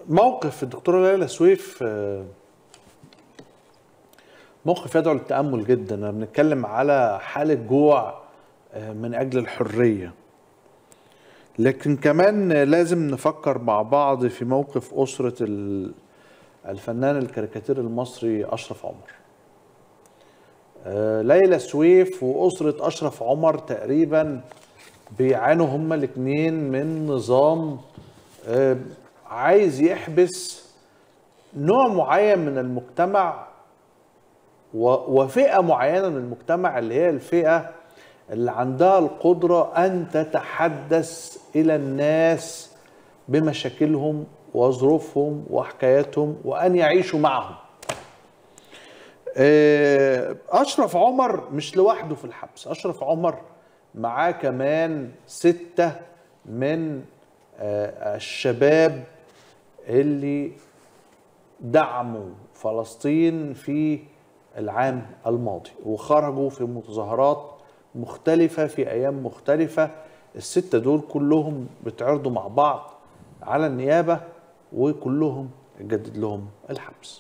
موقف الدكتوره ليلى سويف آه، موقف يدعو للتامل جدا انا بنتكلم على حاله جوع آه، من اجل الحريه لكن كمان لازم نفكر مع بعض في موقف اسره ال- الفنان الكاريكاتير المصري اشرف عمر آه، ليلى سويف واسره اشرف عمر تقريبا بيعانوا هما الاثنين من نظام آه، عايز يحبس نوع معين من المجتمع و- وفئة معينة من المجتمع اللي هي الفئة اللي عندها القدرة أن تتحدث إلى الناس بمشاكلهم وظروفهم وحكاياتهم وأن يعيشوا معهم آه، أشرف عمر مش لوحده في الحبس أشرف عمر معاه كمان ستة من آه، الشباب اللي دعموا فلسطين في العام الماضي وخرجوا في متظاهرات مختلفة في أيام مختلفة الستة دول كلهم بيتعرضوا مع بعض على النيابة وكلهم اتجدد لهم الحبس